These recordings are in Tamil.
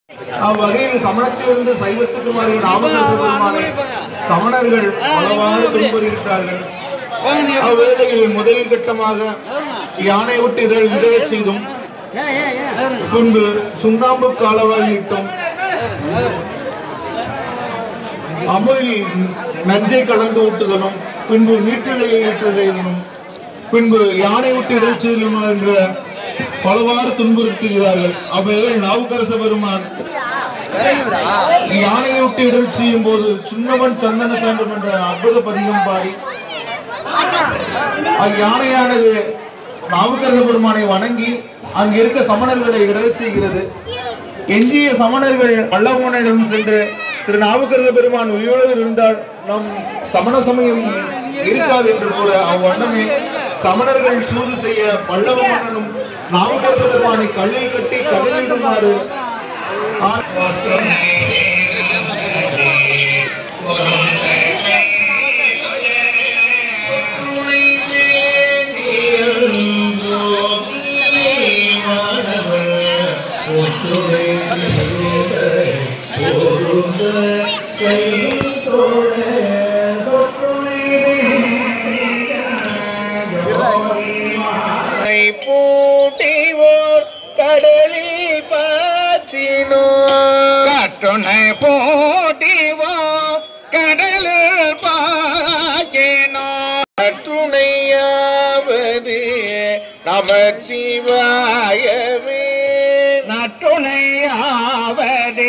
அவ்வகையில் சமணத்திலிருந்து சைவத்துக்கு மாறிய நாமக்கல் பெருமானை சமணர்கள் பலவாறு துன்புறுகிறார்கள் அவ்வேளையில் முதல் கட்டமாக யானை விட்டு இதழ் விடச் செய்தும் பின்பு சுண்ணாம்பு காலவாயிட்டும் அமுதில் நஞ்சை கலந்து ஊட்டுதலும் பின்பு நீட்டிலையை ஏற்றுதலும் பின்பு யானை விட்டு இறைச்சலும் என்ற பலவாறு துன்புறுத்துகிறார்கள் அவைகள் நாவுக்கரச பெருமான் யானையை விட்டு இடர் செய்யும் போது சுண்ணவன் சந்தன சான்றம் என்ற அற்புத பதிகம் பாடி அவ்யானையானது நாவுக்கரச பெருமானை வணங்கி அங்கு இருக்க சமணர்களை இடர் செய்கிறது எஞ்சிய சமணர்கள் வல்லவனிடம் சென்று திரு நாவுக்கரச பெருமான் உயிரோடு இருந்தால் நம் சமண சமயம் இருக்காது என்று கூற அவ்வண்ணமே சமணர்கள் சூது செய்ய பல்லவ மன்னனும் நாவுக்கரச பெருமானை கல்லில் கட்டி கதையிடுமாறு பூட்டிவோர் கடலில் பாச்சினோ காற்றுனை போட்டிவோ கடலில் பாச்சினோ கற்றுணையாவது நமச்சிவாயவே நற்றுணையாவது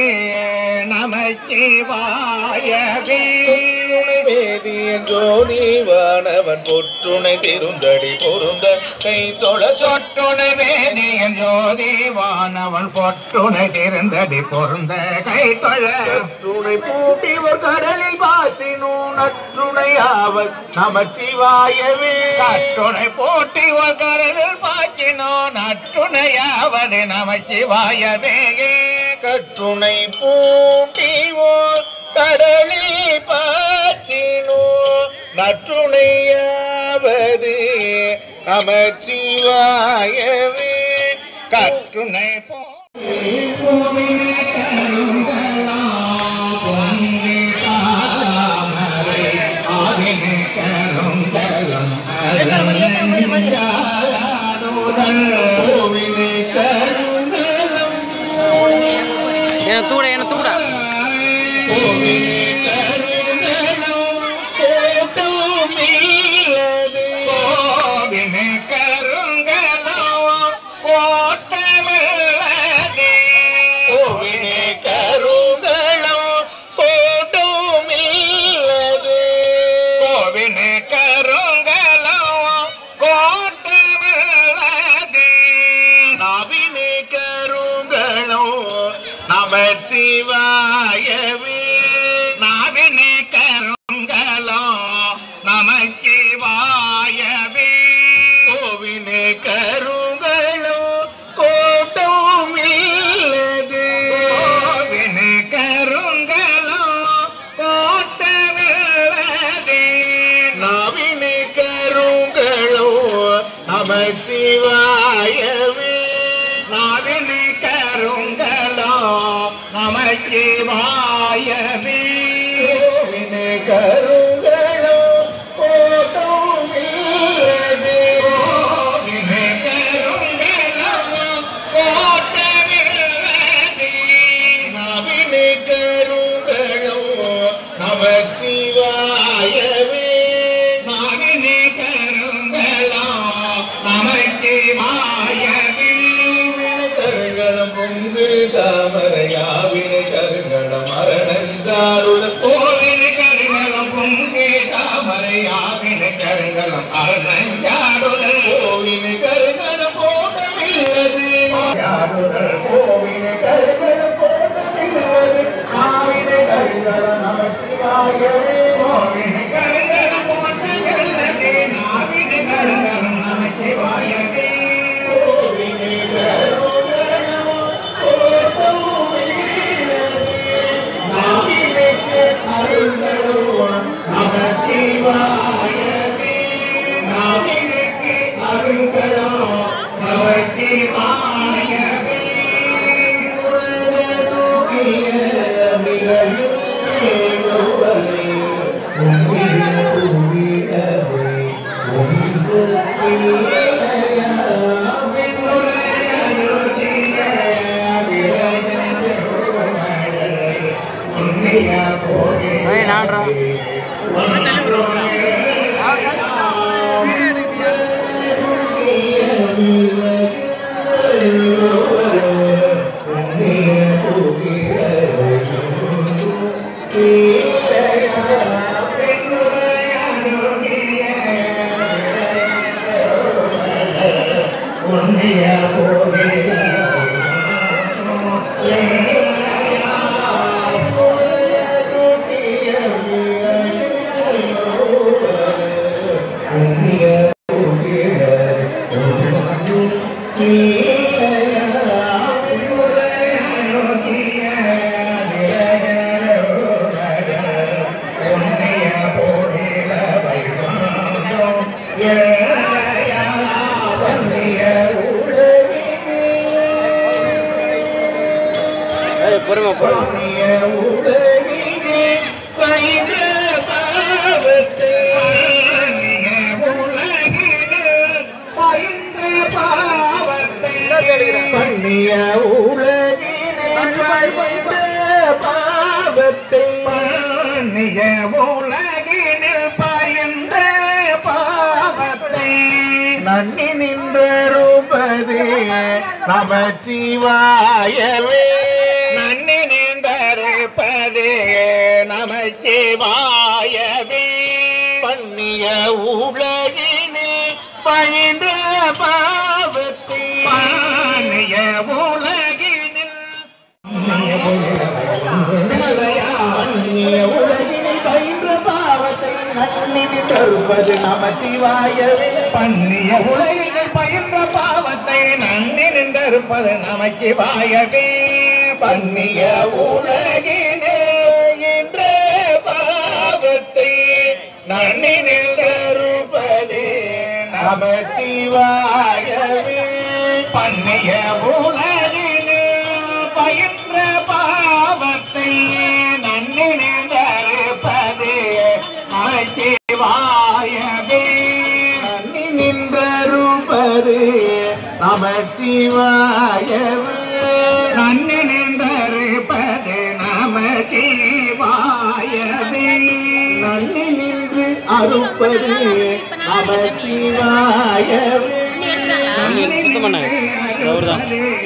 நமச்சிவாயவே வேதியன் ஜோதிவானவன் பொற்றுணை திருந்தடி பொருந்த கை தொழ சொற்றுணை வேதியன் ஜோதிவானவன் பொற்றுணை திருந்தடி பொருந்த கை தொழ துணை பூட்டி ஒரு கடலில் பாசினோ நற்றுணையாவல் நமச்சிவாயவே கற்றுணை போட்டி ஒரு கடலில் பாய்ச்சினோ நற்றுணையாவது நமச்சிவாயவே கற்றுணை பூட்டி ஓர் கடலில் பாய்ச்சினோ நற்றுணையாவது நமச்சிவாயவே கற்றுணை போ என்ன தூட என்ன தூட நமச்சிவாயவே நாவினே கருங்களோ நமச்சிவாயவே கோவினே கருங்களோ கோட்டம் இல்லது கோவினே கருங்களோ கோட்டமில்லது நாவினே கருங்களோ நமச்சிவாயவே நாவினே கருங்களோ நமச்சிவாயவே கோவினே கருங்களோ கோட்டம் இல்லது கோவினே கருங்களோ கோட்டமில்லது நவினே கருங்களோ நமச்சிவாயவே நாவினே கருங்களோ நமச்சிவாயவே கருங்களும் பொங்கு தாமரையாவினை கருங்களும் மரணந்தாருடன் கோவினை கருங்களும் பொங்கு தாமரையாவினை கருங்களும் அரணஞ்சாருடன் கோவினை கருங்களும் போகவில்லது யாருடன் கோவினை கருங்களும் போகவில்லது ஆவினை கருங்களும் நமச்சிவாயவே கோவினை கருங்களும் போகவில்லது நாவினை கருங்களும் நமச்சிவாயவே கோவினை அருள்களோ நமச்சிவாயவே பொறுமை பொறுமை பண்ணிய பாவத்தை பண்ணிய உலகினில் பயந்த பாவத்தை நன்னி நின்றருபது நமச்சிவாயவே நன்னி நின்றருப்பது நமச்சிவாயவே பண்ணிய உலகினில் பயின்ற பாவத்தை பண்ணிய உலகினில் உலகினை பயின்ற பாவத்தை நன்னிதி தருவது நமச்சிவாயவே பண்ணிய உலகினை பயின்ற பாவத்தை நன்னி நின்றிருப்பது நமச்சிவாயவே பண்ணிய உலகினே என்ற பாவத்தை நன்னி நின்றிருப்பது நமச்சிவாயவே பண்ணிய உலகினே பயின்ற பாவத்தை நன்னி நின்றருப்பது நமச்சிவாயவே நன்னி நின்றருப்பது நமச்சிவாயவே நன்னி நின்றருப்பது நமச்சிவாயவே நன்னி நின்று அறுப்பது நமச்சிவாயவே நீங்க சுத்தம் பண்ணாங்க அவர்தான்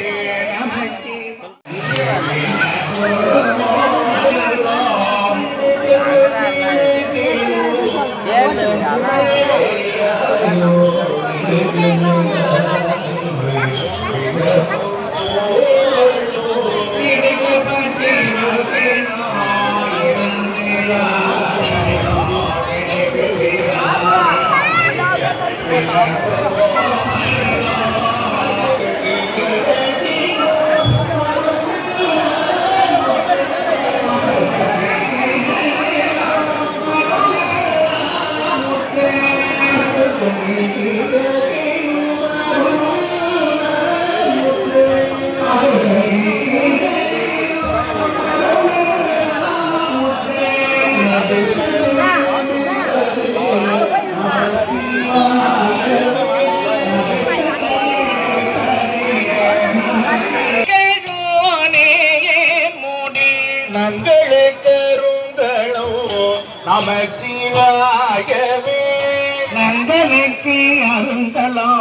நங்களே கருங்களோ நமச்சிவாயவே நங்களுக்கு அருங்களோ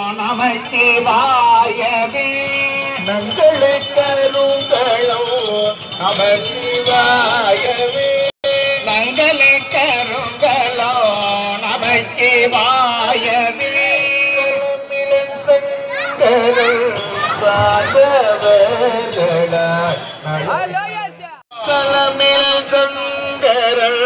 நமச்சிவாயவே நங்களே கருங்களோ நமச்சிவாயவே நங்களே கருங்களோ நமச்சிவாயவே களமில் கங்கரல்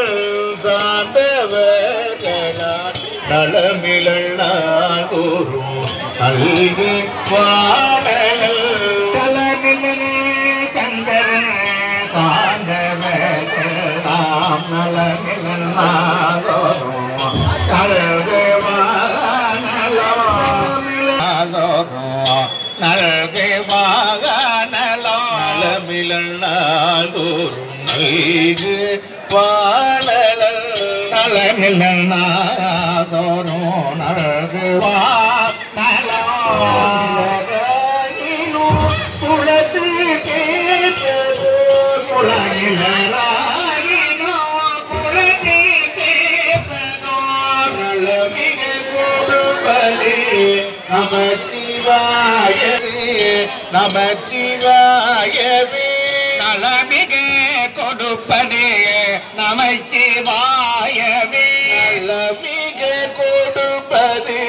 சார்ந்தவர்களால் களமிலான் குரு அல்வி பாடல் களமில் கங்கரல் சார்ந்தவர்களாம் நலமில் நாகோரும் கலகு நல்கு வாகனலோ நலமிலோரும் நல்கு வாழல் நலமிலோரும் நல்கு வா குளத்து கேட்டதோ குளயிலராயினோ குளத்து கேட்டதோ நலமிக கொடுப்பதே நமச்சிவாயவே நமச்சிவாயவே நலமிக கொடுப்பதே நமச்சிவாயவே நலமிக கொடுப்பதே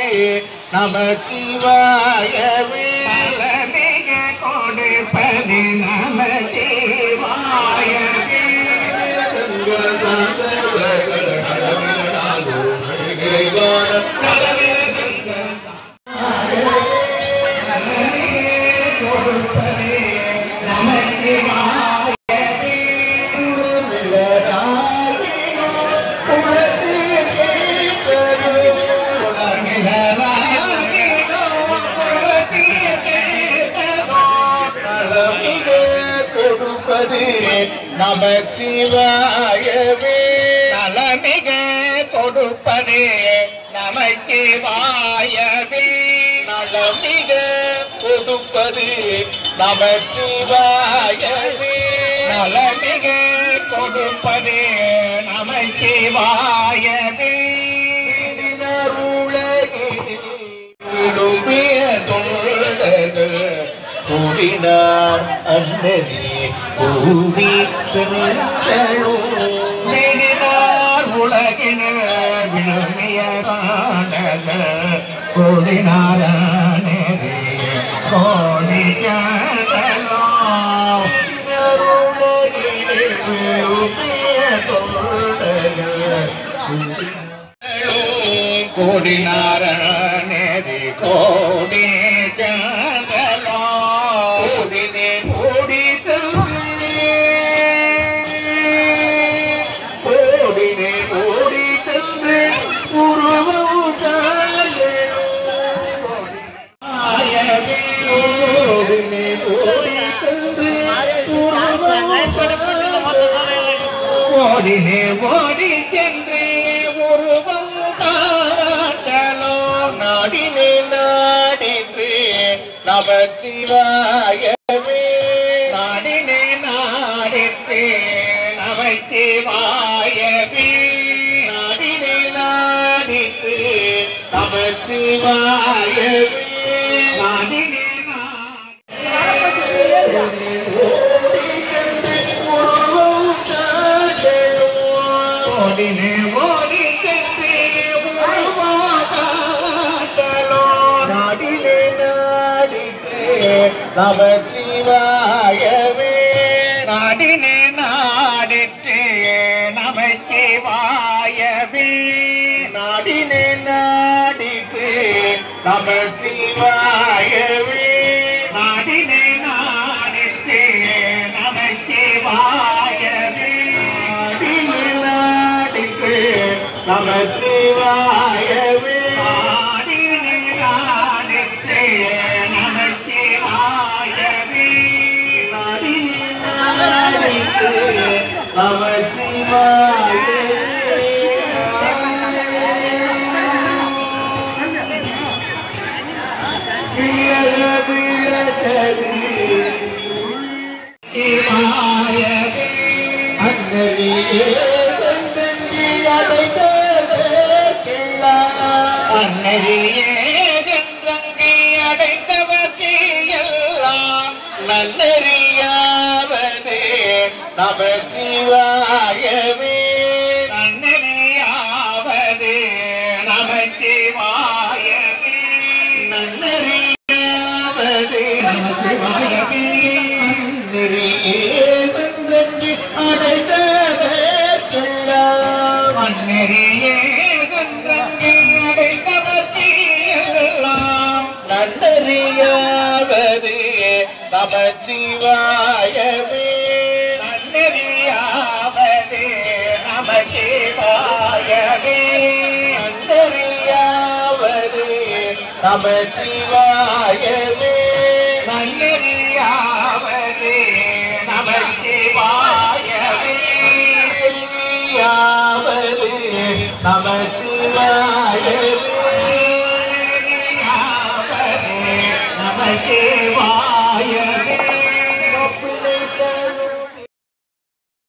நமச்சிவாயவே நலமிக கொடுப்பதே நமச்சிவாயவே நமச்சிவாயவே நலமிக கொடுப்பதே நமச்சிவாயவே நலமிக கொடுப்பது நமச்சிவாயவே நலமிக கொடுப்பதே நமச்சிவாயவே விரும்பிய தொண்டர்கள் கூடினார் அன்னதி கூடி சென்றழும் நெடினார் உலகினர் விழுமிய காண்டர்கள் கூடினார் அன்னதி கோடி சென்றலாம் விரும்பிய தொண்டர்கள் கோடி நாரணேதி கோடி ஜங்கலோ கோடினே கோடி கோடினே கோடி சென்று கோடினே கோடி சென்று ஓடினே ஓடி சென்று உருவம் காட்டலோ நாடினே நாடித்து நமச்சிவாயவே நாடினே நாடித்து நமச்சிவாயவே நாடினே நாடித்து நமச்சிவாயவே நாடினே ஓடினே ஓடி சென்று உருவாகாட்டலோ நாடினே நாடித்தே நமச்சிவாயவே நாடினே நாடித்தே நமச்சிவாயவே நாடினே நாடித்தே நமச்சிவாயவே நாடினே நாடித்தே நமச்சிவாயவே நாடினே நாடித்தே நமச்சிவாயவே நாடினே நாடித்தே நமச்சிவாயவே நாடினே நாடித்தே அன்னரியே சென்றங்கி அடைத்தவர்க்கு எல்லாம் நல்லறியாவதே நமச்சிவாயவே நன்னறியாவதே நமச்சிவாயவே நன்னறியாவதே நமச்சிவாயவே நன்னறியே சென்றங்கி அடைத்தவர்க்கெல்லாம் அன்னரியே சென்றங்கி அடைத்தவர்க்கு எல்லாம் நன்னறியாவது நமச்சிவாயவே நன்னறியாவது நமச்சிவாயவே நன்னறியாவது நமச்சிவாயவே நன்னறியாவது நமச்சிவாயவே யாவது நமச்சிவாயவே உனக்கே